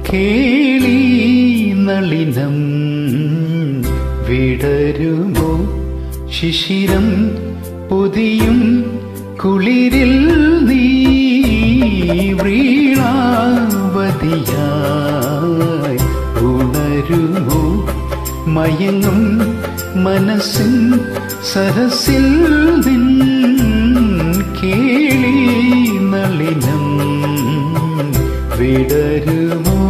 കേളി നളിനം വിടരുമോ ശിശിരം പൊതിയും കുളിരിൽ നീ വീണാവതിയായി ഉണരുമോ മയങ്ങും മനസ്സിൻ സരസിൽ നിൻ കേളി നളിനം വിടരുമോ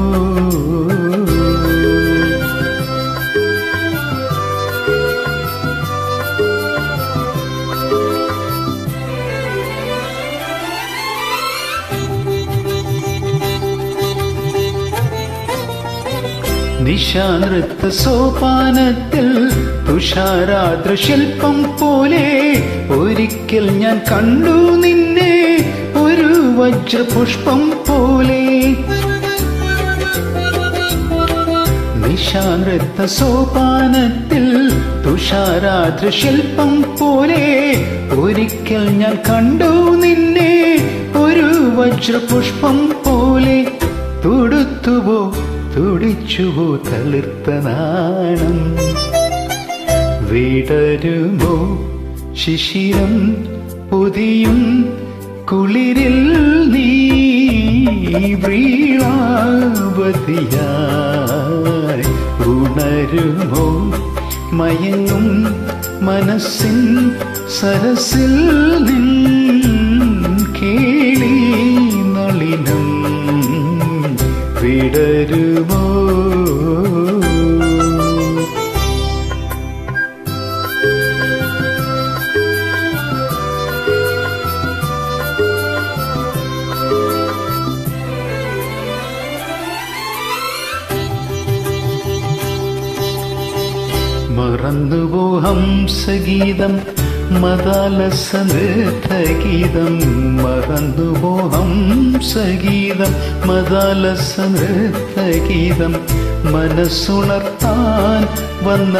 നിശാനൃത്ത സോപാനത്തിൽ തുഷാരാദ്ര ശില്പം പോലെ ഒരിക്കൽ ഞാൻ കണ്ടു നിന്നെ ഒരു വജ്രപുഷ്പം പോലെ നിശാനൃത്ത സോപാനത്തിൽ തുഷാരാദ്ര ശില്പം പോലെ ഒരിക്കൽ ഞാൻ കണ്ടു നിന്നെ ഒരു വജ്രപുഷ്പം പോലെ തുടുത്തുവോ തുടിച്ചുവോ തളിർത്ത നാണം വിടരുമോ ശിശിരം പുതിയും കുളിരിൽ നീ വീളാവതിയായി ഉണരുമോ മയങ്ങും മനസ്സിൻ സരസിൽ നിൻ കേളി നളിനം വിടരുമോ മറന്നുപോ ഹംസഗീതം മദാലസ നൃത്തഗീതം മറന്നുപോ ഹംസഗീതം മദാലസ നൃത്തഗീതം മനസ്സുണർത്താൻ വന്ന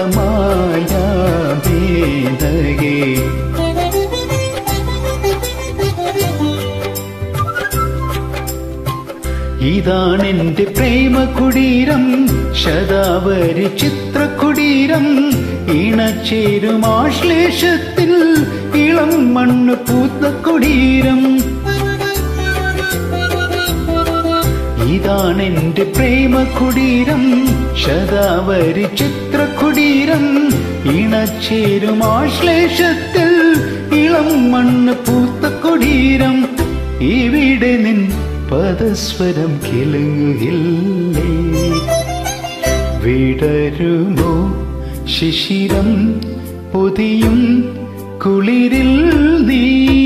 മായാഭേദകേ ഇതാണെന്റെ പ്രേമ കുടീരം ശതാവരി ചിത്രകുടീരം ഇണച്ചേരും ആശ്ലേഷത്തിൽ ഇളം മണ്ണ് പൂത്ത കുടീരം ഇതാണെന്റെ പ്രേമ കുടീരം ശതാവരി ചിത്രകുടീരം ഇണച്ചേരും ആശ്ലേഷത്തിൽ ഇളം മണ്ണ് പൂത്ത കുടീരം ഇവിടെ നിൻ പദസ്വരം കിളുങ്ങില്ലേ വിടരുമോ ശിശിരം പൊതിയും കുളിരിൽ നീ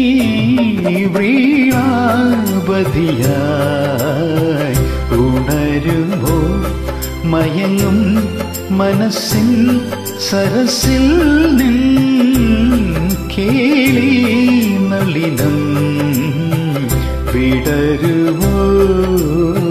വീണാവതിയായി ഉണരുമോ മയങ്ങും മനസ്സിൻ സരസിൽ നിൻ കേളി നളിനം വിടരുമോ